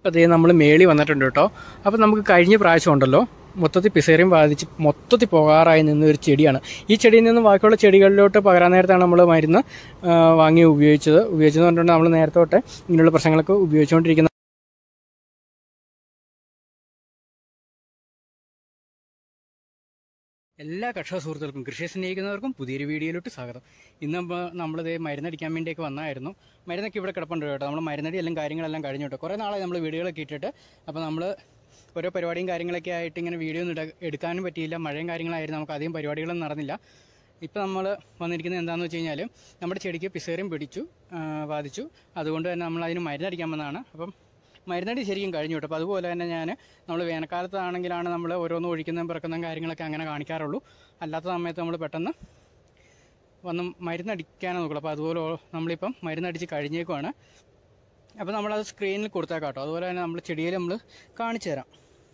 അപ്പോൾ അതേ നമ്മൾ മേളി വന്നിട്ടുണ്ട് കേട്ടോ അപ്പോൾ നമുക്ക് കഴിഞ്ഞ പ്രാവശ്യം ഉണ്ടല്ലോ മൊത്തത്തിൽ പിസേറിയും ബാധിച്ച് മൊത്തത്തിൽ പോകാറായി നിന്ന ഒരു ചെടിയാണ് ഈ ചെടിയിൽ നിന്ന് ബാക്കിയുള്ള ചെടികളിലോട്ട് പകരാൻ നേരത്താണ് നമ്മൾ മരുന്ന് ആ, വാങ്ങി ഉപയോഗിച്ചത് ഉപയോഗിച്ചത് കൊണ്ടാണ് നമ്മൾ നേരത്തെ തൊട്ട് ഇങ്ങനെയുള്ള പ്രശ്നങ്ങളൊക്കെ ഉപയോഗിച്ചുകൊണ്ടിരിക്കുന്നത് എല്ലാ കർഷക സുഹൃത്തുക്കൾക്കും കൃഷിയെ സ്നേഹിക്കുന്നവർക്കും പുതിയൊരു വീഡിയോയിലോട്ട് സ്വാഗതം ഇന്ന് നമ്മൾ നമ്മളിത് മരുന്നടിക്കാൻ വേണ്ടിയൊക്കെ വന്നായിരുന്നു മരുന്നൊക്കെ ഇവിടെ കിടപ്പുണ്ട് കേട്ടോ നമ്മൾ മരുന്നടി എല്ലാം കാര്യങ്ങളെല്ലാം കഴിഞ്ഞു കേട്ടോ കുറേ നാളായി നമ്മൾ വീഡിയോകളൊക്കെ ഇട്ടിട്ട് അപ്പോൾ നമ്മൾ ഓരോ പരിപാടിയും കാര്യങ്ങളൊക്കെ ആയിട്ട് ഇങ്ങനെ വീഡിയോ ഒന്നും ഇട- എടുക്കാനും പറ്റിയില്ല മഴയും കാര്യങ്ങളായിരുന്നു നമുക്ക് അധികം പരിപാടികളൊന്നും നടന്നില്ല ഇപ്പോൾ നമ്മൾ വന്നിരിക്കുന്നത് എന്താണെന്ന് വെച്ച് കഴിഞ്ഞാൽ നമ്മുടെ ചെടിക്ക് പിസേറിയും പിടിച്ചു ആ, ബാധിച്ചു അതുകൊണ്ട് തന്നെ നമ്മൾ അതിന് മരുന്നടിക്കാൻ വന്നതാണ് അപ്പം മരുന്നടി ശരിക്കും കഴിഞ്ഞു കേട്ടോ അപ്പോൾ അതുപോലെ തന്നെ ഞാൻ നമ്മൾ വേനൽക്കാലത്താണെങ്കിലാണ് നമ്മൾ ഓരോന്ന് ഒഴിക്കുന്നതും പിറക്കുന്നതും കാര്യങ്ങളൊക്കെ അങ്ങനെ കാണിക്കാറുള്ളൂ അല്ലാത്ത സമയത്ത് നമ്മൾ പെട്ടെന്ന് വന്ന് മരുന്നടിക്കാനേ നോക്കുള്ളൂ അപ്പോൾ അതുപോലെ ഓ- നമ്മളിപ്പം മരുന്നടിച്ച് കഴിഞ്ഞേക്കുവാണ് അപ്പോൾ നമ്മളത് സ്ക്രീനിൽ കൊടുത്തേക്കാം കേട്ടോ അതുപോലെ തന്നെ നമ്മൾ ചെടിയിൽ നമ്മൾ കാണിച്ചു തരാം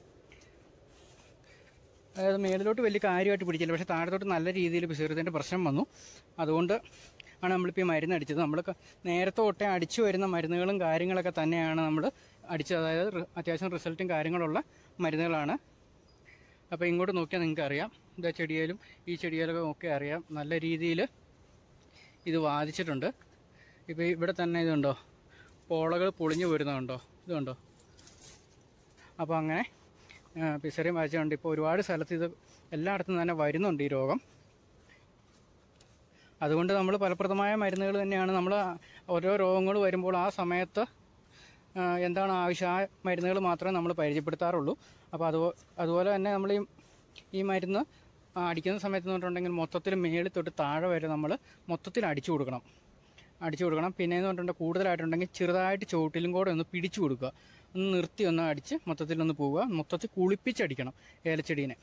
അതായത് മേളിലോട്ട് വലിയ കാര്യമായിട്ട് പിടിച്ചില്ല പക്ഷേ താഴത്തോട്ട് നല്ല രീതിയിൽ പിസീറത്തിൻ്റെ പ്രശ്നം വന്നു അതുകൊണ്ട് ആണ് നമ്മളിപ്പോൾ ഈ മരുന്ന് അടിച്ചത് നമ്മൾ ക- നേരത്തെ തൊട്ടേ അടിച്ചു വരുന്ന മരുന്നുകളും കാര്യങ്ങളൊക്കെ തന്നെയാണ് നമ്മൾ അടിച്ചത് അതായത് റി- അത്യാവശ്യം റിസൾട്ടും കാര്യങ്ങളുള്ള മരുന്നുകളാണ് അപ്പോൾ ഇങ്ങോട്ട് നോക്കിയാൽ നിങ്ങൾക്ക് അറിയാം ഇതാ ചെടിയിലും ഈ ചെടിയിലൊക്കെ ഒക്കെ അറിയാം നല്ല രീതിയിൽ ഇത് ബാധിച്ചിട്ടുണ്ട് ഇപ്പോൾ ഇവിടെ തന്നെ ഇതുണ്ടോ പോളകൾ പൊളിഞ്ഞു വരുന്നുണ്ടോ ഇതുണ്ടോ അപ്പോൾ അങ്ങനെ പിസറിയും വായിച്ചുകൊണ്ട് ഇപ്പോൾ ഒരുപാട് സ്ഥലത്ത് ഇത് എല്ലായിടത്തും തന്നെ വരുന്നുണ്ട് ഈ രോഗം അതുകൊണ്ട് നമ്മൾ ഫലപ്രദമായ മരുന്നുകൾ തന്നെയാണ് നമ്മൾ ഓരോ രോഗങ്ങൾ വരുമ്പോൾ ആ സമയത്ത് ആ, എന്താണ് ആവശ്യം ആ മരുന്നുകൾ മാത്രമേ നമ്മൾ പരിചയപ്പെടുത്താറുള്ളൂ അപ്പോൾ അത് അതുപോലെ തന്നെ നമ്മൾ ഈ ഈ മരുന്ന് ആ, അടിക്കുന്ന സമയത്ത് എന്ന് പറഞ്ഞിട്ടുണ്ടെങ്കിൽ മൊത്തത്തിൽ മേളിൽ തൊട്ട് താഴെ വരെ നമ്മൾ മൊത്തത്തിൽ അടിച്ചു കൊടുക്കണം അടിച്ചു കൊടുക്കണം പിന്നെ എന്ന് പറഞ്ഞിട്ടുണ്ടെങ്കിൽ കൂടുതലായിട്ടുണ്ടെങ്കിൽ ചെറുതായിട്ട് ചുവട്ടിലും കൂടെ ഒന്ന് പിടിച്ചു കൊടുക്കുക ഒന്ന് നിർത്തി ഒന്ന് അടിച്ച് മൊത്തത്തിൽ ഒന്ന് പോവുക മൊത്തത്തിൽ കുളിപ്പിച്ചടിക്കണം ഏലച്ചെടീനെ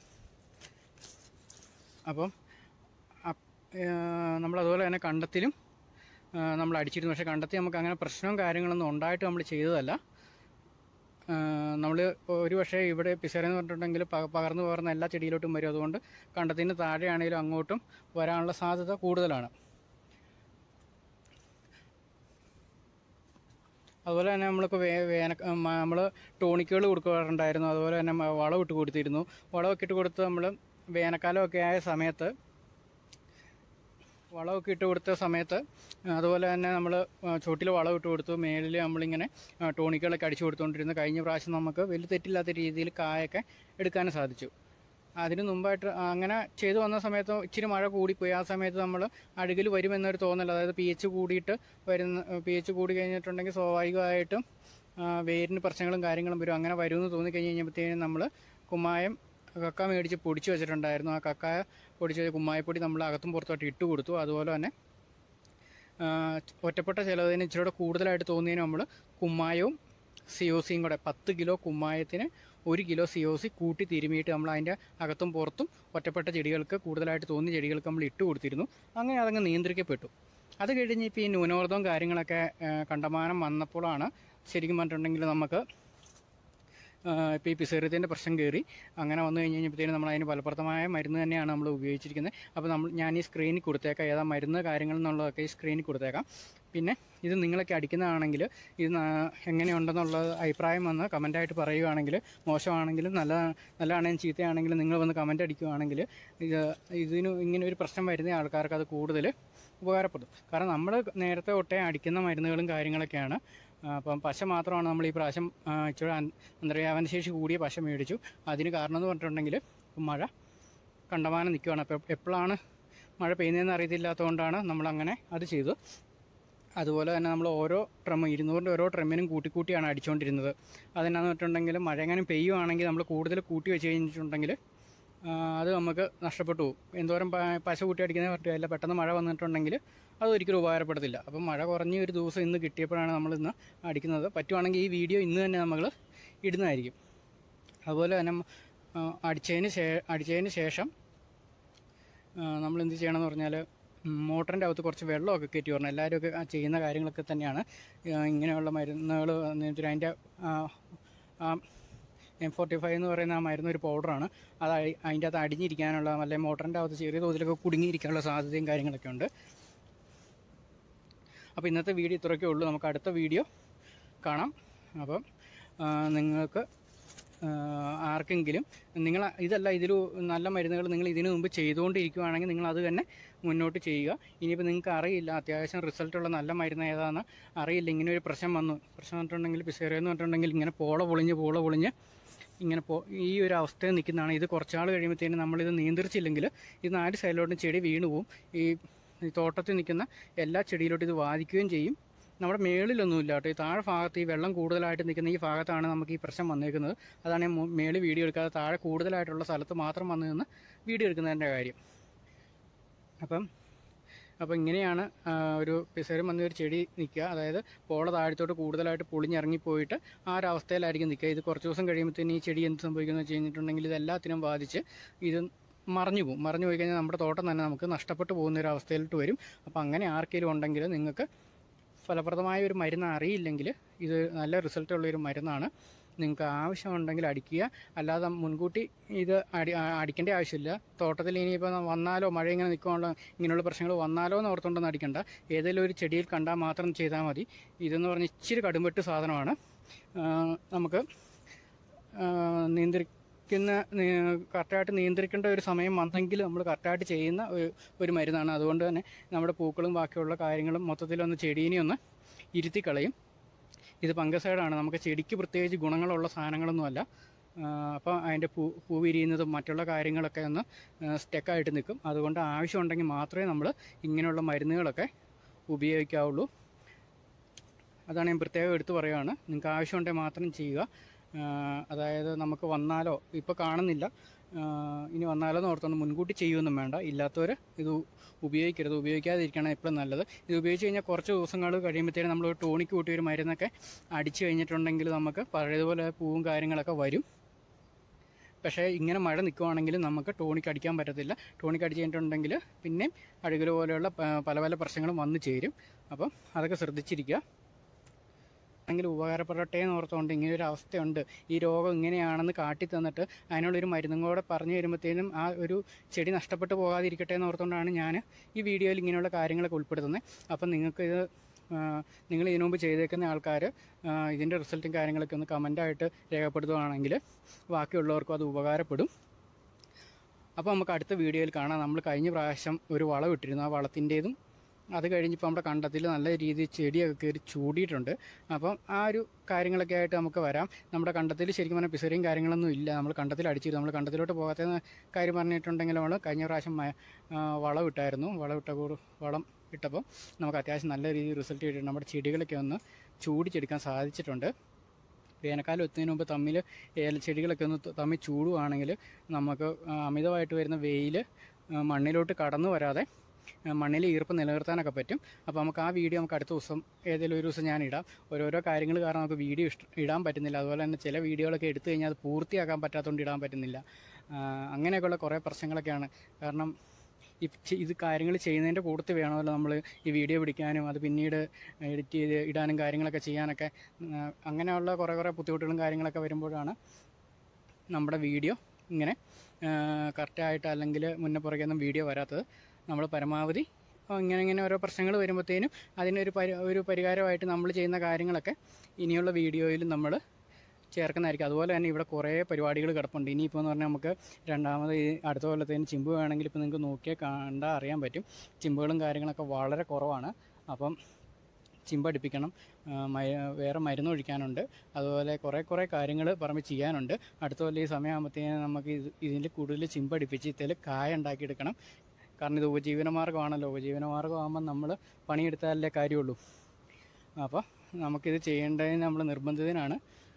അപ്പം നമ്മൾ അതുപോലെ തന്നെ കണ്ടത്തിലും ആ, നമ്മൾ അടിച്ചിരുന്നു പക്ഷേ കണ്ടെത്തി നമുക്ക് അങ്ങനെ പ്രശ്നവും കാര്യങ്ങളൊന്നും ഉണ്ടായിട്ട് നമ്മൾ ചെയ്തതല്ല നമ്മൾ ഒരു പക്ഷേ ഇവിടെ പിസറ എന്ന് പറഞ്ഞിട്ടുണ്ടെങ്കിൽ പ- പകർന്നു പകർന്ന എല്ലാ ചെടിയിലോട്ടും വരും അതുകൊണ്ട് കണ്ടത്തിന് താഴെയാണെങ്കിലും അങ്ങോട്ടും വരാനുള്ള സാധ്യത കൂടുതലാണ് അതുപോലെ തന്നെ നമ്മളിപ്പോൾ വേ വേന നമ്മൾ ടോണിക്കുകൾ കൊടുക്കാറുണ്ടായിരുന്നു അതുപോലെ തന്നെ മ- വളം ഇട്ട് കൊടുത്തിരുന്നു വളമൊക്കെ ഇട്ട് കൊടുത്ത് നമ്മൾ വേനൽക്കാലമൊക്കെ ആയ സമയത്ത് വളമൊക്കെ ഇട്ട് കൊടുത്ത സമയത്ത് ആ, അതുപോലെ തന്നെ നമ്മൾ ചോട്ടിൽ വളം ഇട്ട് കൊടുത്തു മേളിൽ നമ്മളിങ്ങനെ ആ, ടോണിക്കുകളൊക്കെ അടിച്ചു കൊടുത്തുകൊണ്ടിരുന്നു കഴിഞ്ഞ പ്രാവശ്യം നമുക്ക് വലിയ തെറ്റില്ലാത്ത രീതിയിൽ കായൊക്കെ എടുക്കാനും സാധിച്ചു അതിന് മുമ്പായിട്ട് അങ്ങനെ ചെയ്തു വന്ന സമയത്ത് ഇച്ചിരി മഴ കൂടിപ്പോയി ആ സമയത്ത് നമ്മൾ അഴുകിൽ വരുമെന്നൊരു തോന്നൽ അതായത് പി എച്ച് കൂടിയിട്ട് വരുന്ന പി എച്ച് കൂടി കഴിഞ്ഞിട്ടുണ്ടെങ്കിൽ സ്വാഭാവികമായിട്ടും ആ, വേരിന് പ്രശ്നങ്ങളും കാര്യങ്ങളും വരും അങ്ങനെ വരുമെന്ന് തോന്നി കഴിഞ്ഞ് കഴിഞ്ഞപ്പോഴത്തേനും നമ്മൾ കുമ്മായം കക്ക മേടിച്ച് പൊടിച്ച് വെച്ചിട്ടുണ്ടായിരുന്നു ആ കക്ക പൊടിച്ച് വെച്ച കുമ്മായപ്പൊടി നമ്മൾ അകത്തും പുറത്തോട്ട് ഇട്ട് കൊടുത്തു അതുപോലെ തന്നെ ആ, ഒറ്റപ്പെട്ട ചിലതിന് ഇച്ചിരി കൂടെ കൂടുതലായിട്ട് തോന്നിയതിന് നമ്മൾ കുമ്മായവും സി ഒ സിയും കൂടെ പത്ത് കിലോ കുമ്മായത്തിന് ഒരു കിലോ സി ഒ സി കൂട്ടി തിരുമിയിട്ട് നമ്മൾ അതിൻ്റെ അകത്തും പുറത്തും ഒറ്റപ്പെട്ട ചെടികൾക്ക് കൂടുതലായിട്ട് തോന്നിയ ചെടികൾക്ക് നമ്മൾ ഇട്ട് കൊടുത്തിരുന്നു അങ്ങനെ അതങ്ങ് നിയന്ത്രിക്കപ്പെട്ടു അത് കഴിഞ്ഞ് ഇപ്പോൾ ഈ ന്യൂനമർദ്ദവും കാര്യങ്ങളൊക്കെ ആ, കണ്ടമാനം വന്നപ്പോഴാണ് ശരിക്കും പറഞ്ഞിട്ടുണ്ടെങ്കിൽ നമുക്ക് ഇപ്പോൾ ഈ പിസേറിയത്തിൻ്റെ പ്രശ്നം കയറി അങ്ങനെ വന്നു കഴിഞ്ഞ് കഴിഞ്ഞപ്പോഴത്തേനും നമ്മൾ അതിന് ഫലപ്രദമായ മരുന്ന് തന്നെയാണ് നമ്മൾ ഉപയോഗിച്ചിരിക്കുന്നത് അപ്പോൾ നമ്മൾ ഞാൻ ഈ സ്ക്രീനിൽ കൊടുത്തേക്കാം ഏതാ മരുന്ന് കാര്യങ്ങൾ എന്നുള്ളതൊക്കെ ഈ സ്ക്രീനിൽ കൊടുത്തേക്കാം പിന്നെ ഇത് നിങ്ങളൊക്കെ അടിക്കുന്നതാണെങ്കിൽ ഇത് നാ- എങ്ങനെയുണ്ടെന്നുള്ളത് അഭിപ്രായം വന്ന് കമൻറ്റായിട്ട് പറയുകയാണെങ്കിൽ മോശമാണെങ്കിലും നല്ല നല്ലതാണെങ്കിലും ചീത്തയാണെങ്കിലും നിങ്ങൾ വന്ന് കമൻറ്റ് അടിക്കുകയാണെങ്കിൽ ഇത് ഇതിന് ഇങ്ങനെ ഒരു പ്രശ്നം വരുന്ന ആൾക്കാർക്ക് അത് കൂടുതൽ ഉപകാരപ്പെടും കാരണം നമ്മൾ നേരത്തെ തൊട്ടേ അടിക്കുന്ന മരുന്നുകളും കാര്യങ്ങളൊക്കെയാണ് ആ, അപ്പം പശ മാത്രമാണ് നമ്മൾ ഈ പ്രാവശ്യം ആ, ഇച്ചിരി അൻ- അന്തർയാവനശേഷി കൂടിയ പശ മേടിച്ചു അതിന് കാരണം എന്ന് പറഞ്ഞിട്ടുണ്ടെങ്കിൽ മഴ കണ്ടമാനം നിൽക്കുകയാണ് അപ്പോൾ എപ്പോഴാണ് മഴ പെയ്യുന്നതെന്ന് അറിയത്തില്ലാത്തതുകൊണ്ടാണ് നമ്മളങ്ങനെ അത് ചെയ്തു അതുപോലെ തന്നെ നമ്മൾ ഓരോ ട്രമ്മ് ഇരുന്നൂറിൻ്റെ ഓരോ ട്രമ്മിനും കൂട്ടി കൂട്ടിയാണ് അടിച്ചുകൊണ്ടിരുന്നത് അതെന്നാന്ന് പറഞ്ഞിട്ടുണ്ടെങ്കിൽ മഴ എങ്ങാനും പെയ്യുവാണെങ്കിൽ നമ്മൾ കൂടുതൽ കൂട്ടി വെച്ച് കഴിഞ്ഞിട്ടുണ്ടെങ്കിൽ ആ, അത് നമുക്ക് നഷ്ടപ്പെട്ടു പോകും എന്തോരം പ- പശ കൂട്ടി അടിക്കുന്നത് പറ്റില്ല പെട്ടെന്ന് മഴ വന്നിട്ടുണ്ടെങ്കിൽ അത് ഒരിക്കലും ഉപകാരപ്പെടത്തില്ല അപ്പം മഴ കുറഞ്ഞ ഒരു ദിവസം ഇന്ന് കിട്ടിയപ്പോഴാണ് നമ്മൾ ഇന്ന് അടിക്കുന്നത് പറ്റുവാണെങ്കിൽ ഈ വീഡിയോ ഇന്ന് തന്നെ നമ്മൾ ഇടുന്നതായിരിക്കും അതുപോലെ തന്നെ ആ, അടിച്ചതിന് ശേ അടിച്ചതിന് ശേഷം നമ്മൾ എന്ത് ചെയ്യണമെന്ന് പറഞ്ഞാൽ മോട്ടറിൻ്റെ അകത്ത് കുറച്ച് വെള്ളമൊക്കെ കയറ്റി വരണം എല്ലാവരും ഒക്കെ ആ ചെയ്യുന്ന കാര്യങ്ങളൊക്കെ തന്നെയാണ് ആ, ഇങ്ങനെയുള്ള മരുന്നുകൾ അതിൻ്റെ എം ഫോർട്ടി ഫൈവ് എന്ന് പറയുന്ന ആ മരുന്ന് ഒരു പൗഡറാണ് അത് അയി- അതിൻ്റെ അകത്ത് അടിഞ്ഞിരിക്കാനുള്ള അല്ലെങ്കിൽ മോട്ടറിൻ്റെ അകത്ത് ചെറിയ തോതിലൊക്കെ കുടുങ്ങിയിരിക്കാനുള്ള സാധ്യതയും കാര്യങ്ങളൊക്കെ ഉണ്ട് അപ്പോൾ ഇന്നത്തെ വീഡിയോ ഇത്രയൊക്കെ ഉള്ളൂ നമുക്ക് അടുത്ത വീഡിയോ കാണാം അപ്പം നിങ്ങൾക്ക് ആ, ആർക്കെങ്കിലും നിങ്ങൾ ഇതല്ല ഇതിൽ നല്ല മരുന്നുകൾ നിങ്ങൾ ഇതിനു മുമ്പ് ചെയ്തുകൊണ്ടിരിക്കുകയാണെങ്കിൽ നിങ്ങൾ അത് തന്നെ മുന്നോട്ട് ചെയ്യുക ഇനിയിപ്പോൾ നിങ്ങൾക്ക് അറിയില്ല അത്യാവശ്യം റിസൾട്ടുള്ള നല്ല മരുന്ന് ഏതാണെന്ന് അറിയില്ല ഇങ്ങനെ ഒരു പ്രശ്നം വന്നു പ്രശ്നം പറഞ്ഞിട്ടുണ്ടെങ്കിൽ പിസേറിയ എന്ന് പറഞ്ഞിട്ടുണ്ടെങ്കിൽ ഇങ്ങനെ പോള പൊളിഞ്ഞ് പോള പൊളിഞ്ഞ് ഇങ്ങനെ പോ ഈ ഒരു അവസ്ഥയിൽ നിൽക്കുന്നതാണ് ഇത് കുറച്ചാൾ കഴിയുമ്പോഴത്തേനും നമ്മളിത് നിയന്ത്രിച്ചില്ലെങ്കിൽ ഇത് നാല് സൈഡിലോട്ടും ചെടി വീണു പോവും ഈ ഈ തോട്ടത്തിൽ നിൽക്കുന്ന എല്ലാ ചെടിയിലോട്ടും ഇത് ബാധിക്കുകയും ചെയ്യും നമ്മുടെ മേളിലൊന്നുമില്ല കേട്ടോ ഈ താഴെ ഭാഗത്ത് ഈ വെള്ളം കൂടുതലായിട്ട് നിൽക്കുന്ന ഈ ഭാഗത്താണ് നമുക്ക് ഈ പ്രശ്നം വന്നേക്കുന്നത് അതാണ് ഞാൻ മു- മേളിൽ വീഡിയോ എടുക്കാതെ താഴെ കൂടുതലായിട്ടുള്ള സ്ഥലത്ത് മാത്രം വന്നു നിന്ന് വീഡിയോ എടുക്കുന്നതിൻ്റെ കാര്യം അപ്പം അപ്പോൾ ഇങ്ങനെയാണ് ആ, ഒരു പിസരും വന്ന ഒരു ചെടി നിൽക്കുക അതായത് പോള താഴത്തോട്ട് കൂടുതലായിട്ട് പൊളിഞ്ഞിറങ്ങിപ്പോയിട്ട് ആ ഒരു അവസ്ഥയിലായിരിക്കും നിൽക്കുക ഇത് കുറച്ച് ദിവസം കഴിയുമ്പോഴത്തേന് ഈ ചെടി എന്ത് സംഭവിക്കുന്നത് വെച്ച് കഴിഞ്ഞിട്ടുണ്ടെങ്കിൽ ഇത് എല്ലാത്തിനും ബാധിച്ച് ഇത് മറിഞ്ഞു പോകും മറിഞ്ഞു പോയി കഴിഞ്ഞാൽ നമ്മുടെ തോട്ടം തന്നെ നമുക്ക് നഷ്ടപ്പെട്ടു പോകുന്ന ഒരു അവസ്ഥയിലോട്ട് വരും അപ്പോൾ അങ്ങനെ ആർക്കെങ്കിലും ഉണ്ടെങ്കിൽ നിങ്ങൾക്ക് ഫലപ്രദമായ ഒരു മരുന്ന് അറിയില്ലെങ്കിൽ ഇത് നല്ല റിസൾട്ട് ഉള്ള ഒരു മരുന്നാണ് നിങ്ങൾക്ക് ആവശ്യമുണ്ടെങ്കിൽ അടിക്കുക അല്ലാതെ മുൻകൂട്ടി ഇത് അടി ആ- അടിക്കേണ്ട ആവശ്യമില്ല തോട്ടത്തിൽ ഇനിയിപ്പോൾ വന്നാലോ മഴ ഇങ്ങനെ നിൽക്കുവാണല്ലോ ഇങ്ങനെയുള്ള പ്രശ്നങ്ങൾ വന്നാലോ എന്ന് ഓർത്തുകൊണ്ടൊന്നും അടിക്കണ്ട ഏതെങ്കിലും ഒരു ചെടിയിൽ കണ്ടാൽ മാത്രം ചെയ്താൽ മതി ഇതെന്ന് പറഞ്ഞാൽ ഇച്ചിരി കടുംപെട്ട് സാധനമാണ് ആ, നമുക്ക് ആ, നിയന്ത്രിക്കുന്ന കറക്റ്റായിട്ട് നിയന്ത്രിക്കേണ്ട ഒരു സമയം വന്നെങ്കിൽ നമ്മൾ കറക്റ്റായിട്ട് ചെയ്യുന്ന ഒരു- ഒരു മരുന്നാണ് അതുകൊണ്ട് തന്നെ നമ്മുടെ പൂക്കളും ബാക്കിയുള്ള കാര്യങ്ങളും മൊത്തത്തിലൊന്ന് ചെടീനെ ഒന്ന് ഇരുത്തി കളയും ഇത് പങ്കസൈഡാണ് നമുക്ക് ചെടിക്ക് പ്രത്യേകിച്ച് ഗുണങ്ങളുള്ള സാധനങ്ങളൊന്നുമല്ല അപ്പോൾ അതിൻ്റെ പൂ പൂ വിരിയുന്നതും മറ്റുള്ള കാര്യങ്ങളൊക്കെ ഒന്ന് സ്റ്റെക്കായിട്ട് നിൽക്കും അതുകൊണ്ട് ആവശ്യമുണ്ടെങ്കിൽ മാത്രമേ നമ്മൾ ഇങ്ങനെയുള്ള മരുന്നുകളൊക്കെ ഉപയോഗിക്കാവുള്ളൂ അതാണ് ഞാൻ പ്രത്യേകം എടുത്തു പറയുകയാണ് നിങ്ങൾക്ക് ആവശ്യമുണ്ടെങ്കിൽ മാത്രം ചെയ്യുക ആ, അതായത് നമുക്ക് വന്നാലോ ഇപ്പോൾ കാണുന്നില്ല ആ, ഇനി വന്നാലോ എന്ന് ഓർത്തൊന്ന് മുൻകൂട്ടി ചെയ്യുമൊന്നും വേണ്ട ഇല്ലാത്തവർ ഇത് ഉപയോഗിക്കരുത് ഉപയോഗിക്കാതിരിക്കണം എപ്പോഴും നല്ലത് ഇത് ഉപയോഗിച്ച് കഴിഞ്ഞാൽ കുറച്ച് ദിവസങ്ങൾ കഴിയുമ്പോഴത്തേനും നമ്മൾ ടോണിക്ക് കൂട്ടി ഒരു മരുന്നൊക്കെ അടിച്ചു കഴിഞ്ഞിട്ടുണ്ടെങ്കിൽ നമുക്ക് പഴയതുപോലെ പൂവും കാര്യങ്ങളൊക്കെ വരും പക്ഷേ ഇങ്ങനെ മഴ നിൽക്കുവാണെങ്കിൽ നമുക്ക് ടോണിക്ക് അടിക്കാൻ പറ്റത്തില്ല ടോണിക്ക് അടിച്ച് കഴിഞ്ഞിട്ടുണ്ടെങ്കിൽ പിന്നെയും അഴുകൽ പോലെയുള്ള പ- പല പല പ്രശ്നങ്ങളും വന്നു ചേരും അപ്പം അതൊക്കെ ശ്രദ്ധിച്ചിരിക്കുക എങ്കിൽ ഉപകാരപ്പെടട്ടെ എന്ന് ഓർത്തുകൊണ്ട് ഇങ്ങനെ ഒരു അവസ്ഥയുണ്ട് ഈ രോഗം ഇങ്ങനെയാണെന്ന് കാട്ടി തന്നിട്ട് അതിനുള്ളൊരു മരുന്നും കൂടെ പറഞ്ഞു വരുമ്പോഴത്തേനും ആ ഒരു ചെടി നഷ്ടപ്പെട്ടു പോകാതിരിക്കട്ടെ എന്ന് ഓർത്തുകൊണ്ടാണ് ഞാൻ ഈ വീഡിയോയിൽ ഇങ്ങനെയുള്ള കാര്യങ്ങളൊക്കെ ഉൾപ്പെടുത്തുന്നത് അപ്പം നിങ്ങൾക്ക് ഇത് നിങ്ങൾ ഇതിനു മുമ്പ് ചെയ്തേക്കുന്ന ആൾക്കാർ ഇതിൻ്റെ റിസൾട്ടും കാര്യങ്ങളൊക്കെ ഒന്ന് കമൻ്റായിട്ട് രേഖപ്പെടുത്തുകയാണെങ്കിൽ ബാക്കിയുള്ളവർക്കും അത് ഉപകാരപ്പെടും അപ്പോൾ നമുക്ക് അടുത്ത വീഡിയോയിൽ കാണാം നമ്മൾ കഴിഞ്ഞ പ്രാവശ്യം ഒരു വളം ഇട്ടിരുന്നു ആ വളത്തിൻ്റേതും അത് കഴിഞ്ഞിപ്പോൾ നമ്മുടെ കണ്ടത്തിൽ നല്ല രീതിയിൽ ചെടിയൊക്കെ കയറി ചൂടിയിട്ടുണ്ട് അപ്പം ആ ഒരു കാര്യങ്ങളൊക്കെ ആയിട്ട് നമുക്ക് വരാം നമ്മുടെ കണ്ടത്തിൽ ശരിക്കും പറഞ്ഞാൽ പിസറിയും കാര്യങ്ങളൊന്നും ഇല്ല നമ്മൾ കണ്ടത്തിൽ അടിച്ചിരുന്നു നമ്മൾ കണ്ടത്തിലോട്ട് പോകാത്ത കാര്യം പറഞ്ഞിട്ടുണ്ടെങ്കിൽ നമ്മൾ കഴിഞ്ഞ പ്രാവശ്യം മ- ആ, വളം ഇട്ടായിരുന്നു വളം ഇട്ട കൂട് വളം ഇട്ടപ്പോൾ നമുക്ക് അത്യാവശ്യം നല്ല രീതിയിൽ റിസൾട്ട് കിട്ടിയിട്ടുണ്ട് നമ്മുടെ ചെടികളൊക്കെ ഒന്ന് ചൂടിച്ചെടുക്കാൻ സാധിച്ചിട്ടുണ്ട് വേനൽക്കാലം എത്തുന്നതിന് മുമ്പ് തമ്മിൽ ഏലച്ചെടികളൊക്കെ ഒന്ന് ത- തമ്മിൽ ചൂടുവാണെങ്കിൽ നമുക്ക് ആ, അമിതമായിട്ട് വരുന്ന വെയിൽ മണ്ണിലോട്ട് കടന്നു വരാതെ ആ, മണ്ണിൽ ഈർപ്പം നിലനിർത്താനൊക്കെ പറ്റും അപ്പോൾ നമുക്ക് ആ വീഡിയോ നമുക്ക് അടുത്ത ദിവസം ഏതെങ്കിലും ഒരു ദിവസം ഞാൻ ഇടാം ഓരോരോ കാര്യങ്ങൾ കാരണം നമുക്ക് വീഡിയോ ഇഷ്ട ഇടാൻ പറ്റുന്നില്ല അതുപോലെ തന്നെ ചില വീഡിയോകളൊക്കെ എടുത്തു കഴിഞ്ഞാൽ അത് പൂർത്തിയാക്കാൻ പറ്റാത്തതുകൊണ്ട് ഇടാൻ പറ്റുന്നില്ല ആ, അങ്ങനെയൊക്കെയുള്ള കുറേ പ്രശ്നങ്ങളൊക്കെയാണ് കാരണം ഈ ചെ- ഇത് കാര്യങ്ങൾ ചെയ്യുന്നതിൻ്റെ കൂട്ടത്തിൽ വേണമല്ലോ നമ്മൾ ഈ വീഡിയോ പിടിക്കാനും അത് പിന്നീട് എഡിറ്റ് ചെയ്ത് ഇടാനും കാര്യങ്ങളൊക്കെ ചെയ്യാനൊക്കെ ആ, അങ്ങനെയുള്ള കുറേ കുറേ ബുദ്ധിമുട്ടുകളും കാര്യങ്ങളൊക്കെ വരുമ്പോഴാണ് നമ്മുടെ വീഡിയോ ഇങ്ങനെ കറക്റ്റായിട്ട് അല്ലെങ്കിൽ മുന്നേ പുറകെ ഒന്നും വീഡിയോ വരാത്തത് നമ്മൾ പരമാവധി ആ, ഇങ്ങനെ ഇങ്ങനെ ഓരോ പ്രശ്നങ്ങൾ വരുമ്പോഴത്തേനും അതിനൊരു പരി ഒരു പരിഹാരമായിട്ട് നമ്മൾ ചെയ്യുന്ന കാര്യങ്ങളൊക്കെ ഇനിയുള്ള വീഡിയോയിൽ നമ്മൾ ചേർക്കുന്നതായിരിക്കും അതുപോലെ തന്നെ ഇവിടെ കുറേ പരിപാടികൾ കിടപ്പുണ്ട് ഇനിയിപ്പോൾ എന്ന് പറഞ്ഞാൽ നമുക്ക് രണ്ടാമത് ഈ അടുത്ത കൊല്ലത്തേന് ചിമ്പ് വേണമെങ്കിൽ ഇപ്പോൾ നിങ്ങൾക്ക് നോക്കിയാൽ കണ്ടാൽ അറിയാൻ പറ്റും ചിമ്പുകളും കാര്യങ്ങളൊക്കെ വളരെ കുറവാണ് അപ്പം ചിമ്പടിപ്പിക്കണം ആ, മയ- വേറെ മരുന്ന് ഒഴിക്കാനുണ്ട് അതുപോലെ കുറേ കുറേ കാര്യങ്ങൾ പറമ്പ് ചെയ്യാനുണ്ട് അടുത്ത കൊല്ലം ഈ സമയമാകുമ്പോഴത്തേനും നമുക്ക് ഇത് ഇതിൽ കൂടുതൽ ചിമ്പടിപ്പിച്ച് ഇതിൽ കായ ഉണ്ടാക്കിയെടുക്കണം കാരണം ഇത് ഉപജീവന മാർഗ്ഗമാണല്ലോ ഉപജീവന മാർഗ്ഗമാകുമ്പോൾ നമ്മൾ പണിയെടുത്താലേ കാര്യമുള്ളൂ അപ്പോൾ നമുക്കിത് ചെയ്യേണ്ടതിന് നമ്മൾ നിർബന്ധിതനാണ്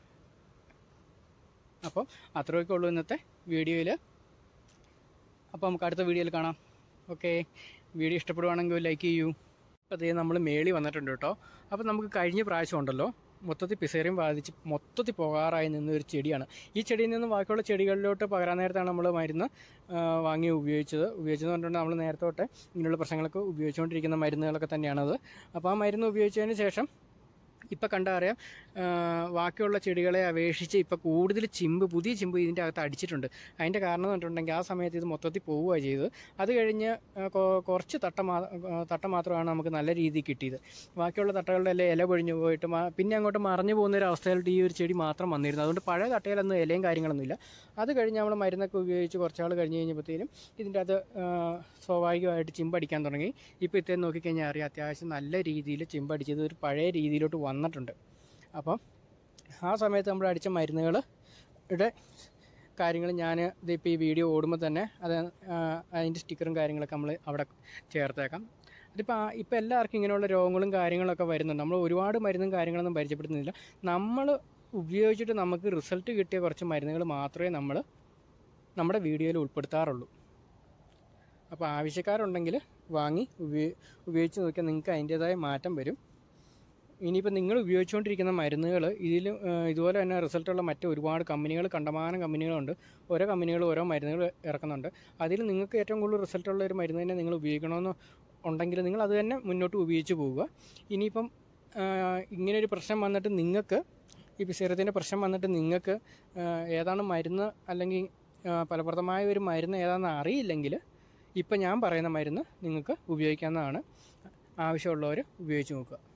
അപ്പോൾ അത്രയൊക്കെ ഉള്ളൂ ഇന്നത്തെ വീഡിയോയിൽ അപ്പോൾ നമുക്ക് അടുത്ത വീഡിയോയിൽ കാണാം ഓക്കെ വീഡിയോ ഇഷ്ടപ്പെടുവാണെങ്കിൽ ലൈക്ക് ചെയ്യൂ അപ്പോൾ അതേ നമ്മൾ മേളി വന്നിട്ടുണ്ട് കേട്ടോ അപ്പോൾ നമുക്ക് കഴിഞ്ഞ പ്രാവശ്യം ഉണ്ടല്ലോ മൊത്തത്തിൽ പിസേറിയും ബാധിച്ച് മൊത്തത്തിൽ പോകാറായി നിന്ന ഒരു ചെടിയാണ് ഈ ചെടിയിൽ നിന്ന് ബാക്കിയുള്ള ചെടികളിലോട്ട് പകരാൻ നേരത്താണ് നമ്മൾ മരുന്ന് ആ, വാങ്ങി ഉപയോഗിച്ചത് ഉപയോഗിച്ചതെന്ന് പറഞ്ഞിട്ടുണ്ടെങ്കിൽ നമ്മൾ നേരത്തെ തൊട്ട് ഇങ്ങനെയുള്ള പ്രശ്നങ്ങൾക്ക് ഉപയോഗിച്ചുകൊണ്ടിരിക്കുന്ന മരുന്നുകളൊക്കെ തന്നെയാണത് അപ്പോൾ ആ മരുന്ന് ഉപയോഗിച്ചതിന് ശേഷം ഇപ്പം കണ്ടാൽ അറിയാം ആ, ബാക്കിയുള്ള ചെടികളെ അപേക്ഷിച്ച് ഇപ്പം കൂടുതൽ ചിമ്പ് പുതിയ ചിമ്പ് ഇതിൻ്റെ അകത്ത് അടിച്ചിട്ടുണ്ട് അതിൻ്റെ കാരണം എന്ന് പറഞ്ഞിട്ടുണ്ടെങ്കിൽ ആ സമയത്ത് ഇത് മൊത്തത്തിൽ പോവുകയാണ് ചെയ്തത് അത് കഴിഞ്ഞ് ആ, കൊ- കുറച്ച് തട്ട മാ ആ, തട്ട മാത്രമാണ് നമുക്ക് നല്ല രീതിയിൽ കിട്ടിയത് ബാക്കിയുള്ള തട്ടകളുടെ എല്ലാം ഇല പൊഴിഞ്ഞു പോയിട്ട് മ- പിന്നെ അങ്ങോട്ട് മറിഞ്ഞു പോകുന്ന ഒരു അവസ്ഥയിലോട്ട് ഈ ഒരു ചെടി മാത്രം വന്നിരുന്നു അതുകൊണ്ട് പഴയ തട്ടയിലൊന്നും ഇലയും കാര്യങ്ങളൊന്നുമില്ല അത് കഴിഞ്ഞ് നമ്മൾ മരുന്നൊക്കെ ഉപയോഗിച്ച് കുറച്ചാൾ കഴിഞ്ഞ് കഴിഞ്ഞപ്പോഴത്തേനും ഇതിൻ്റെ അത് ആ, സ്വാഭാവികമായിട്ട് ചിമ്പടിക്കാൻ തുടങ്ങി ഇപ്പോൾ ഇത്രയും നോക്കിക്കഴിഞ്ഞാൽ അറിയാം അത്യാവശ്യം നല്ല രീതിയിൽ ചിമ്പടിച്ചത് ഒരു പഴയ രീതിയിലോട്ട് വന്നിട്ടുണ്ട് അപ്പം ആ സമയത്ത് നമ്മൾ അടിച്ച മരുന്നുകൾ യുടെ കാര്യങ്ങൾ ഞാൻ ഇതിപ്പോൾ ഈ വീഡിയോ ഓടുമ്പോൾ തന്നെ അത് ആ, അതിൻ്റെ സ്റ്റിക്കറും കാര്യങ്ങളൊക്കെ നമ്മൾ അവിടെ ചേർത്തേക്കാം അതിപ്പോൾ ഇപ്പോൾ എല്ലാവർക്കും ഇങ്ങനെയുള്ള രോഗങ്ങളും കാര്യങ്ങളൊക്കെ വരുന്നുണ്ട് നമ്മൾ ഒരുപാട് മരുന്നും കാര്യങ്ങളൊന്നും പരിചയപ്പെടുത്തുന്നില്ല നമ്മൾ ഉപയോഗിച്ചിട്ട് നമുക്ക് റിസൾട്ട് കിട്ടിയ കുറച്ച് മരുന്നുകൾ മാത്രമേ നമ്മൾ നമ്മുടെ വീഡിയോയിൽ ഉൾപ്പെടുത്താറുള്ളൂ അപ്പോൾ ആവശ്യക്കാരുണ്ടെങ്കിൽ വാങ്ങി ഉപയോ ഉപയോഗിച്ച് നോക്കിയാൽ നിങ്ങൾക്ക് അതിൻ്റേതായ മാറ്റം വരും ഇനിയിപ്പോൾ നിങ്ങൾ ഉപയോഗിച്ചുകൊണ്ടിരിക്കുന്ന മരുന്നുകൾ ഇതിൽ ഇതുപോലെ തന്നെ റിസൾട്ടുള്ള മറ്റ് ഒരുപാട് കമ്പനികൾ കണ്ടമാനം കമ്പനികളുണ്ട് ഓരോ കമ്പനികൾ ഓരോ മരുന്നുകൾ ഇറക്കുന്നുണ്ട് അതിൽ നിങ്ങൾക്ക് ഏറ്റവും കൂടുതൽ റിസൾട്ടുള്ള ഒരു മരുന്ന് തന്നെ നിങ്ങൾ ഉപയോഗിക്കണമെന്ന് ഉണ്ടെങ്കിൽ നിങ്ങൾ അത് തന്നെ മുന്നോട്ട് ഉപയോഗിച്ച് പോവുക ഇനിയിപ്പം ആ, ഇങ്ങനൊരു പ്രശ്നം വന്നിട്ട് നിങ്ങൾക്ക് ഈ പിസേറത്തിൻ്റെ പ്രശ്നം വന്നിട്ട് നിങ്ങൾക്ക് ആ, ഏതാണ് മരുന്ന് അല്ലെങ്കിൽ ആ, ഫലപ്രദമായ ഒരു മരുന്ന് ഏതാണെന്ന് അറിയില്ലെങ്കിൽ ഇപ്പം ഞാൻ പറയുന്ന മരുന്ന് നിങ്ങൾക്ക് ഉപയോഗിക്കാവുന്നതാണ് ആവശ്യമുള്ളവർ ഉപയോഗിച്ച് നോക്കുക